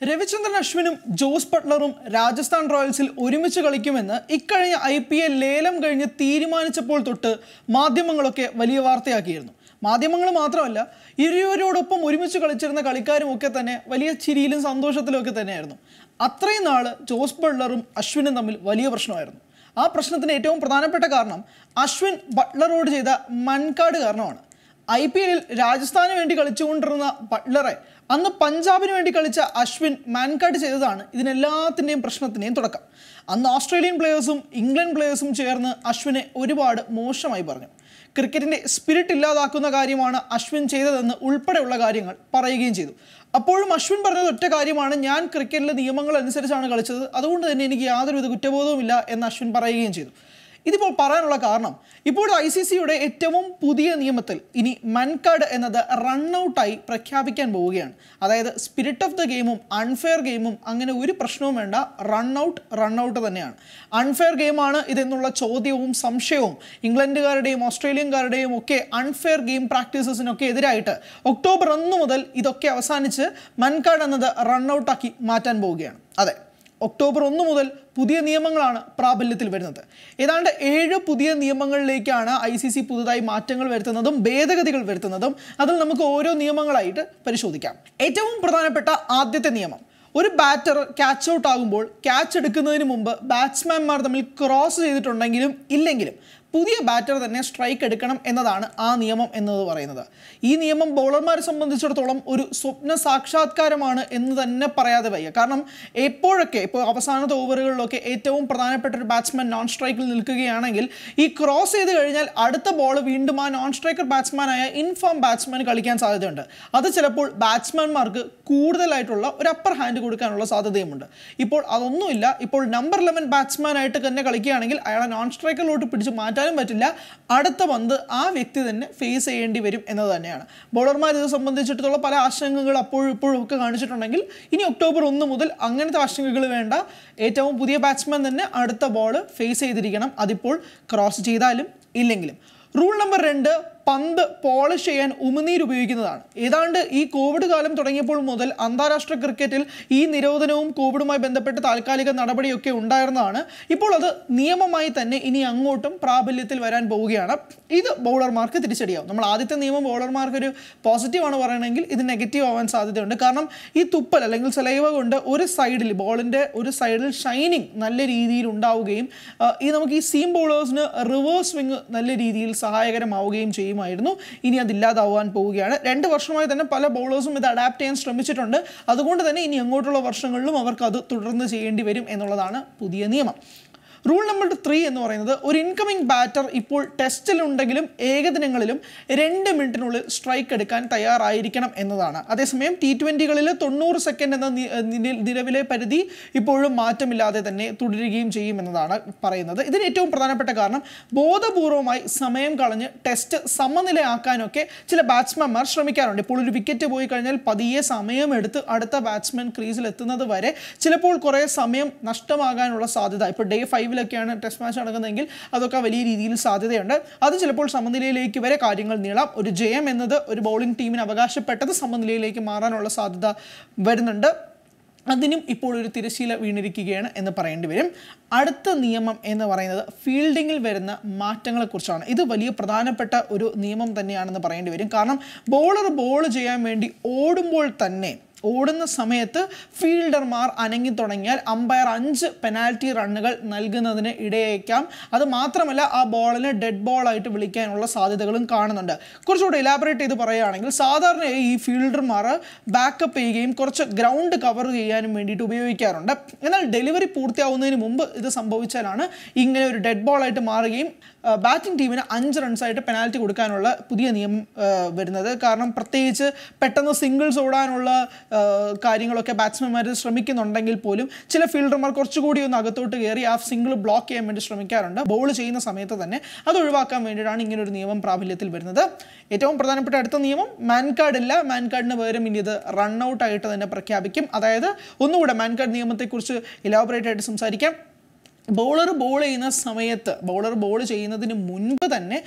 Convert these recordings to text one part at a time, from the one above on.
രവിചന്ദ്രൻ അശ്വിനും ജോസ് ബട്ട്ലറും രാജസ്ഥാൻ റോയൽസിൽ ഒരുമിച്ച് കളിക്കുമെന്ന് ഇക്കഴിഞ്ഞ ഐ പി എൽ ലേലം കഴിഞ്ഞ് തീരുമാനിച്ചപ്പോൾ തൊട്ട് മാധ്യമങ്ങളൊക്കെ വലിയ വാർത്തയാക്കിയിരുന്നു മാധ്യമങ്ങൾ മാത്രമല്ല ഇരുവരോടൊപ്പം ഒരുമിച്ച് കളിച്ചിരുന്ന കളിക്കാരും ഒക്കെ തന്നെ വലിയ ചിരിയിലും സന്തോഷത്തിലും ഒക്കെ തന്നെയായിരുന്നു അത്രയും നാൾ ജോസ് ബട്ട്ലറും അശ്വിനും തമ്മിൽ വലിയ പ്രശ്നമായിരുന്നു ആ പ്രശ്നത്തിന് ഏറ്റവും പ്രധാനപ്പെട്ട കാരണം അശ്വിൻ ബട്ട്ലറോട് ചെയ്ത മൺകാട് കാരണമാണ് ഐ പി എല്ലിൽ രാജസ്ഥാന് വേണ്ടി കളിച്ചുകൊണ്ടിരുന്ന ബട്ട്ലറെ അന്ന് പഞ്ചാബിന് വേണ്ടി കളിച്ച അശ്വിൻ മാൻകാർഡ് ചെയ്തതാണ് ഇതിനെല്ലാത്തിൻ്റെയും പ്രശ്നത്തിൻ്റെയും തുടക്കം അന്ന് ഓസ്ട്രേലിയൻ പ്ലേയേഴ്സും ഇംഗ്ലണ്ട് പ്ലേയേഴ്സും ചേർന്ന് അശ്വിനെ ഒരുപാട് മോശമായി പറഞ്ഞു ക്രിക്കറ്റിൻ്റെ സ്പിരിറ്റ് ഇല്ലാതാക്കുന്ന കാര്യമാണ് അശ്വിൻ ചെയ്തതെന്ന് ഉൾപ്പെടെയുള്ള കാര്യങ്ങൾ പറയുകയും ചെയ്തു അപ്പോഴും അശ്വിൻ പറഞ്ഞത് ഒറ്റ കാര്യമാണ് ഞാൻ ക്രിക്കറ്റിലെ നിയമങ്ങൾ അനുസരിച്ചാണ് കളിച്ചത് അതുകൊണ്ട് തന്നെ എനിക്ക് യാതൊരുവിധ കുറ്റബോധവുമില്ല എന്ന് അശ്വിൻ പറയുകയും ചെയ്തു ഇതിപ്പോൾ പറയാനുള്ള കാരണം ഇപ്പോൾ ഐ സി സിയുടെ ഏറ്റവും പുതിയ നിയമത്തിൽ ഇനി മൻകാർഡ് എന്നത് റൺ ഔട്ടായി പ്രഖ്യാപിക്കാൻ പോവുകയാണ് അതായത് സ്പിരിറ്റ് ഓഫ് ദ ഗെയിമും അൺഫെയർ ഗെയിമും അങ്ങനെ ഒരു പ്രശ്നവും വേണ്ട റൺ ഔട്ട് റൺ ഔട്ട് തന്നെയാണ് അൺഫെയർ ഗെയിമാണ് ഇതെന്നുള്ള ചോദ്യവും സംശയവും ഇംഗ്ലണ്ടുകാരുടെയും ഓസ്ട്രേലിയൻകാരുടെയും ഒക്കെ അൺഫെയർ ഗെയിം പ്രാക്ടീസസിനൊക്കെ എതിരായിട്ട് ഒക്ടോബർ ഒന്ന് മുതൽ ഇതൊക്കെ അവസാനിച്ച് മൻകാർഡ് എന്നത് റൺ ഔട്ടാക്കി മാറ്റാൻ പോവുകയാണ് അതെ ഒക്ടോബർ ഒന്ന് മുതൽ പുതിയ നിയമങ്ങളാണ് പ്രാബല്യത്തിൽ വരുന്നത് ഏതാണ്ട് ഏഴ് പുതിയ നിയമങ്ങളിലേക്കാണ് ഐ സി സി പുതുതായി മാറ്റങ്ങൾ വരുത്തുന്നതും ഭേദഗതികൾ വരുത്തുന്നതും അതിൽ നമുക്ക് ഓരോ നിയമങ്ങളായിട്ട് പരിശോധിക്കാം ഏറ്റവും പ്രധാനപ്പെട്ട ആദ്യത്തെ നിയമം ഒരു ബാറ്റർ ക്യാച്ച് ഔട്ട് ആകുമ്പോൾ ക്യാച്ച് എടുക്കുന്നതിന് മുമ്പ് ബാറ്റ്സ്മാൻമാർ തമ്മിൽ ക്രോസ് ചെയ്തിട്ടുണ്ടെങ്കിലും ഇല്ലെങ്കിലും പുതിയ ബാറ്റർ തന്നെ സ്ട്രൈക്ക് എടുക്കണം എന്നതാണ് ആ നിയമം എന്നത് പറയുന്നത് ഈ നിയമം ബൗളർമാരെ സംബന്ധിച്ചിടത്തോളം ഒരു സ്വപ്ന സാക്ഷാത്കാരമാണ് എന്ന് തന്നെ പറയാതെ വയ്യ കാരണം എപ്പോഴൊക്കെ ഇപ്പോൾ അവസാനത്തെ ഓവറുകളിലൊക്കെ ഏറ്റവും പ്രധാനപ്പെട്ട ഒരു ബാറ്റ്സ്മാൻ നോൺ സ്ട്രൈക്കിൽ നിൽക്കുകയാണെങ്കിൽ ഈ ക്രോസ് ചെയ്ത് കഴിഞ്ഞാൽ അടുത്ത ബോൾ വീണ്ടും ആ നോൺ സ്ട്രൈക്കർ ബാറ്റ്സ്മാനായ ഇൻഫോം ബാറ്റ്സ്മാൻ കളിക്കാൻ സാധ്യതയുണ്ട് അത് ചിലപ്പോൾ ബാറ്റ്സ്മാൻമാർക്ക് കൂടുതലായിട്ടുള്ള ഒരു അപ്പർ ഹാൻഡ് കൊടുക്കാനുള്ള സാധ്യതയുമുണ്ട് ഇപ്പോൾ അതൊന്നുമില്ല ഇപ്പോൾ നമ്പർ ലെവൻ ബാറ്റ്സ്മാനായിട്ട് തന്നെ കളിക്കുകയാണെങ്കിൽ അയാളെ നോൺ സ്ട്രൈക്കറിലോട്ട് പിടിച്ച് മാറ്റാനും പറ്റില്ല അടുത്ത പന്ത് ആ വ്യക്തി തന്നെ ഫേസ് ചെയ്യേണ്ടി വരും എന്നത് തന്നെയാണ് ബോളർമാർ ഇത് സംബന്ധിച്ചിടത്തോളം പല ആശങ്കകൾ അപ്പോഴും ഇപ്പോഴും ഒക്കെ കാണിച്ചിട്ടുണ്ടെങ്കിൽ ഇനി ഒക്ടോബർ ഒന്ന് മുതൽ അങ്ങനത്തെ ആശങ്കകൾ വേണ്ട ഏറ്റവും പുതിയ ബാറ്റ്സ്മാൻ തന്നെ അടുത്ത ബോൾ ഫേസ് ചെയ്തിരിക്കണം അതിപ്പോൾ ക്രോസ് ചെയ്താലും ഇല്ലെങ്കിലും റൂൾ നമ്പർ രണ്ട് പന്ത് പോളിഷ് ചെയ്യാൻ ഉമിനീര് ഉപയോഗിക്കുന്നതാണ് ഏതാണ്ട് ഈ കോവിഡ് കാലം തുടങ്ങിയപ്പോൾ മുതൽ അന്താരാഷ്ട്ര ക്രിക്കറ്റിൽ ഈ നിരോധനവും കോവിഡുമായി ബന്ധപ്പെട്ട് താൽക്കാലിക നടപടിയൊക്കെ ഉണ്ടായിരുന്നതാണ് ഇപ്പോൾ അത് നിയമമായി തന്നെ ഇനി അങ്ങോട്ടും പ്രാബല്യത്തിൽ വരാൻ പോവുകയാണ് ഇത് ബൗളർമാർക്ക് തിരിച്ചടിയാവും നമ്മൾ ആദ്യത്തെ നിയമം ബൗളർമാർക്ക് ഒരു പോസിറ്റീവാണ് പറയണമെങ്കിൽ ഇത് നെഗറ്റീവ് ആവാൻ സാധ്യതയുണ്ട് കാരണം ഈ തുപ്പൽ അല്ലെങ്കിൽ സലൈവ കൊണ്ട് ഒരു സൈഡിൽ ബോളിൻ്റെ ഒരു സൈഡിൽ ഷൈനിങ് നല്ല രീതിയിൽ ഉണ്ടാവുകയും ആ, ഈ നമുക്ക് ഈ സീം ബൗളേഴ്സിന് റിവേഴ്സ് സ്വിങ് നല്ല രീതിയിൽ സഹായകരമാവുകയും ചെയ്യുമായിരുന്നു ഇനി അതില്ലാതാവാൻ പോവുകയാണ് രണ്ട് വർഷമായി തന്നെ പല ബൗളേഴ്സും ഇത് അഡാപ്റ്റ് ചെയ്യാൻ ശ്രമിച്ചിട്ടുണ്ട് അതുകൊണ്ട് തന്നെ ഇനി അങ്ങോട്ടുള്ള വർഷങ്ങളിലും അവർക്ക് അത് തുടർന്ന് ചെയ്യേണ്ടി വരും എന്നുള്ളതാണ് പുതിയ നിയമം റൂൾ നമ്പർ ത്രീ എന്ന് പറയുന്നത് ഒരു ഇൻകമിംഗ് ബാറ്റർ ഇപ്പോൾ ടെസ്റ്റിലുണ്ടെങ്കിലും ഏകദിനങ്ങളിലും രണ്ട് മിനിറ്റിനുള്ളിൽ സ്ട്രൈക്ക് എടുക്കാൻ തയ്യാറായിരിക്കണം എന്നതാണ് അതേസമയം ടി ട്വൻ്റികളിൽ തൊണ്ണൂറ് സെക്കൻഡ് എന്ന നി- നി- നിലവിലെ പരിധി ഇപ്പോഴും മാറ്റമില്ലാതെ തന്നെ തുടരുകയും ചെയ്യും എന്നതാണ് പറയുന്നത് ഇതിന് ഏറ്റവും പ്രധാനപ്പെട്ട കാരണം ബോധപൂർവമായി സമയം കളഞ്ഞ് ടെസ്റ്റ് സമനിലയാക്കാനൊക്കെ ചില ബാറ്റ്സ്മാൻമാർ ശ്രമിക്കാറുണ്ട് ഇപ്പോൾ ഒരു വിക്കറ്റ് പോയി കഴിഞ്ഞാൽ പതിയെ സമയമെടുത്ത് അടുത്ത ബാറ്റ്സ്മാൻ ക്രീസിൽ എത്തുന്നത് വരെ ചിലപ്പോൾ കുറേ സമയം നഷ്ടമാകാനുള്ള സാധ്യത ഇപ്പോൾ ഡേ ഫൈവിലൊക്കെയാണ് ടെസ്റ്റ് മാച്ച് നടക്കുന്നതെങ്കിൽ അതൊക്കെ വലിയ രീതിയിൽ സാധ്യതയുണ്ട് അത് ചിലപ്പോൾ സമനിലയിലേക്ക് വരെ കാര്യങ്ങൾ നീളാം ഒരു ജയം എന്നത് ഒരു ബൗളിംഗ് ടീമിന് അവകാശപ്പെട്ടത് സമനിലയിലേക്ക് മാറാനുള്ള സാധ്യത വരുന്നുണ്ട് അതിനും ഇപ്പോൾ ഒരു തിരശീല വീണിരിക്കുകയാണ് എന്ന് പറയേണ്ടി വരും അടുത്ത നിയമം എന്ന് പറയുന്നത് ഫീൽഡിങ്ങിൽ വരുന്ന മാറ്റങ്ങളെക്കുറിച്ചാണ് ഇത് വലിയ പ്രധാനപ്പെട്ട ഒരു നിയമം തന്നെയാണെന്ന് പറയേണ്ടി വരും കാരണം ബോളർ ബോൾ ചെയ്യാൻ വേണ്ടി ഓടുമ്പോൾ തന്നെ ഓടുന്ന സമയത്ത് ഫീൽഡർമാർ അനങ്ങി തുടങ്ങിയാൽ അമ്പയർ അഞ്ച് പെനാൽറ്റി റണ്ണുകൾ നൽകുന്നതിന് ഇടയേക്കാം അത് മാത്രമല്ല ആ ബോളിനെ ഡെഡ് ബോളായിട്ട് വിളിക്കാനുള്ള സാധ്യതകളും കാണുന്നുണ്ട് കുറച്ചുകൂടി ഇലാബറേറ്റ് ചെയ്ത് പറയുകയാണെങ്കിൽ സാധാരണയായി ഈ ഫീൽഡർമാർ ബാക്കപ്പ് ചെയ്യുകയും കുറച്ച് ഗ്രൗണ്ട് കവർ ചെയ്യാനും വേണ്ടിയിട്ട് ഉപയോഗിക്കാറുണ്ട് എന്നാൽ ഡെലിവറി പൂർത്തിയാവുന്നതിന് മുമ്പ് ഇത് സംഭവിച്ചാലാണ് ഇങ്ങനെ ഒരു ഡെഡ് ബോളായിട്ട് മാറുകയും ബാറ്റിംഗ് ടീമിന് അഞ്ച് റൺസായിട്ട് പെനാൽറ്റി കൊടുക്കാനുള്ള പുതിയ നിയമം ആ, വരുന്നത് കാരണം പ്രത്യേകിച്ച് പെട്ടെന്ന് സിംഗിൾസ് ഓടാനുള്ള ആ, കാര്യങ്ങളൊക്കെ ബാറ്റ്സ്മാൻമാർ ശ്രമിക്കുന്നുണ്ടെങ്കിൽ പോലും ചില ഫീൽഡർമാർ കുറച്ചുകൂടി ഒന്ന് അകത്തോട്ട് കയറി ആ സിംഗിൾ ബ്ലോക്ക് ചെയ്യാൻ വേണ്ടി ശ്രമിക്കാറുണ്ട് ബോൾ ചെയ്യുന്ന സമയത്ത് തന്നെ അത് ഒഴിവാക്കാൻ വേണ്ടിയിട്ടാണ് ഇങ്ങനെ ഒരു നിയമം പ്രാബല്യത്തിൽ വരുന്നത് ഏറ്റവും പ്രധാനപ്പെട്ട അടുത്ത നിയമം മാൻ കാർഡ് ഇല്ല മാൻ കാർഡിന് പകരം ഇനി ഇത് റൺ ഔട്ട് ആയിട്ട് തന്നെ പ്രഖ്യാപിക്കും അതായത് ഒന്നുകൂടെ മാൻ കാർഡ് നിയമത്തെക്കുറിച്ച് ഇലാബറേറ്റ് ആയിട്ട് സംസാരിക്കാം ബൗളർ ബോൾ ചെയ്യുന്ന സമയത്ത് ബൗളർ ബോൾ ചെയ്യുന്നതിന് മുൻപ് തന്നെ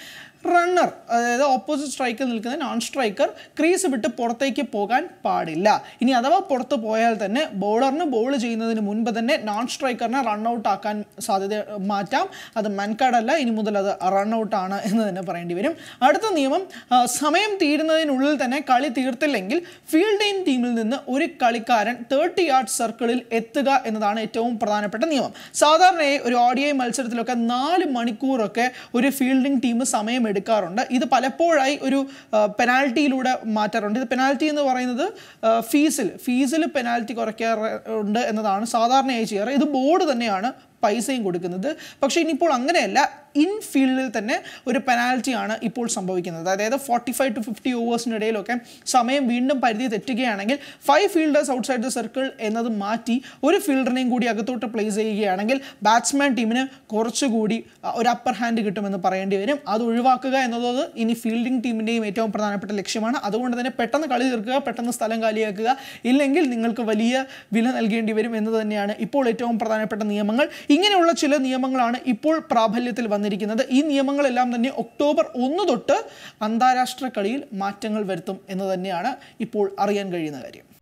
റണ്ണർ അതായത് ഓപ്പോസിറ്റ് സ്ട്രൈക്കിൽ നിൽക്കുന്ന നോൺ സ്ട്രൈക്കർ ക്രീസ് വിട്ട് പുറത്തേക്ക് പോകാൻ പാടില്ല ഇനി അഥവാ പുറത്ത് പോയാൽ തന്നെ ബോളറിന് ബോൾ ചെയ്യുന്നതിന് മുൻപ് തന്നെ നോൺ സ്ട്രൈക്കറിനെ റൺ ഔട്ട് ആക്കാൻ സാധ്യത മാറ്റാം അത് മെൻകാർഡല്ല ഇനി മുതൽ അത് റൺ ഔട്ട് ആണ് എന്ന് തന്നെ പറയേണ്ടി വരും അടുത്ത നിയമം ആ, സമയം തീരുന്നതിനുള്ളിൽ തന്നെ കളി തീർത്തില്ലെങ്കിൽ ഫീൽഡിംഗ് ടീമിൽ നിന്ന് ഒരു കളിക്കാരൻ തേർട്ടി യാർഡ് സർക്കിളിൽ എത്തുക എന്നതാണ് ഏറ്റവും പ്രധാനപ്പെട്ട നിയമം സാധാരണയായി ഒരു ഓഡിഐ മത്സരത്തിലൊക്കെ നാല് മണിക്കൂറൊക്കെ ഒരു ഫീൽഡിംഗ് ടീം സമയം എടുക്കാറുണ്ട് ഇത് പലപ്പോഴായി ഒരു പെനാൽറ്റിയിലൂടെ മാറ്റാറുണ്ട് ഇത് പെനാൽറ്റി എന്ന് പറയുന്നത് ഫീസിൽ ഫീസിൽ പെനാൽറ്റി കുറയ്ക്കാറുണ്ട് എന്നതാണ് സാധാരണയായി ചെയ്യാറ് ഇത് ബോർഡ് തന്നെയാണ് പൈസയും കൊടുക്കുന്നത് പക്ഷേ ഇനിയിപ്പോൾ അങ്ങനെയല്ല ഇൻ ഫീൽഡിൽ തന്നെ ഒരു പെനാൽറ്റിയാണ് ഇപ്പോൾ സംഭവിക്കുന്നത് അതായത് ഫോർട്ടി ഫൈവ് ടു ഫിഫ്റ്റി ഓവേഴ്സിനിടയിലൊക്കെ സമയം വീണ്ടും പരിധി തെറ്റുകയാണെങ്കിൽ five fielders outside the circle എന്നത് മാറ്റി ഒരു ഫീൽഡറിനെയും കൂടി അകത്തോട്ട് പ്ലേസ് ചെയ്യുകയാണെങ്കിൽ ബാറ്റ്സ്മാൻ ടീമിന് കുറച്ചുകൂടി അഹ്, ഒരു അപ്പർ ഹാൻഡ് കിട്ടുമെന്ന് പറയേണ്ടി വരും അത് ഒഴിവാക്കുക എന്നത് ഇനി ഫീൽഡിംഗ് ടീമിൻ്റെയും ഏറ്റവും പ്രധാനപ്പെട്ട ലക്ഷ്യമാണ് അതുകൊണ്ട് തന്നെ പെട്ടെന്ന് കളി തീർക്കുക പെട്ടെന്ന് സ്ഥലം കാലിയാക്കുക ഇല്ലെങ്കിൽ നിങ്ങൾക്ക് വലിയ വില നൽകേണ്ടി വരും എന്ന് തന്നെയാണ് ഇപ്പോൾ ഏറ്റവും പ്രധാനപ്പെട്ട നിയമങ്ങൾ ഇങ്ങനെയുള്ള ചില നിയമങ്ങളാണ് ഇപ്പോൾ പ്രാബല്യത്തിൽ വന്നിരിക്കുന്നത് ഈ നിയമങ്ങളെല്ലാം തന്നെ ഒക്ടോബർ ഒന്ന് തൊട്ട് അന്താരാഷ്ട്ര കളിയിൽ മാറ്റങ്ങൾ വരുത്തും എന്ന് തന്നെയാണ് ഇപ്പോൾ അറിയാൻ കഴിയുന്ന കാര്യം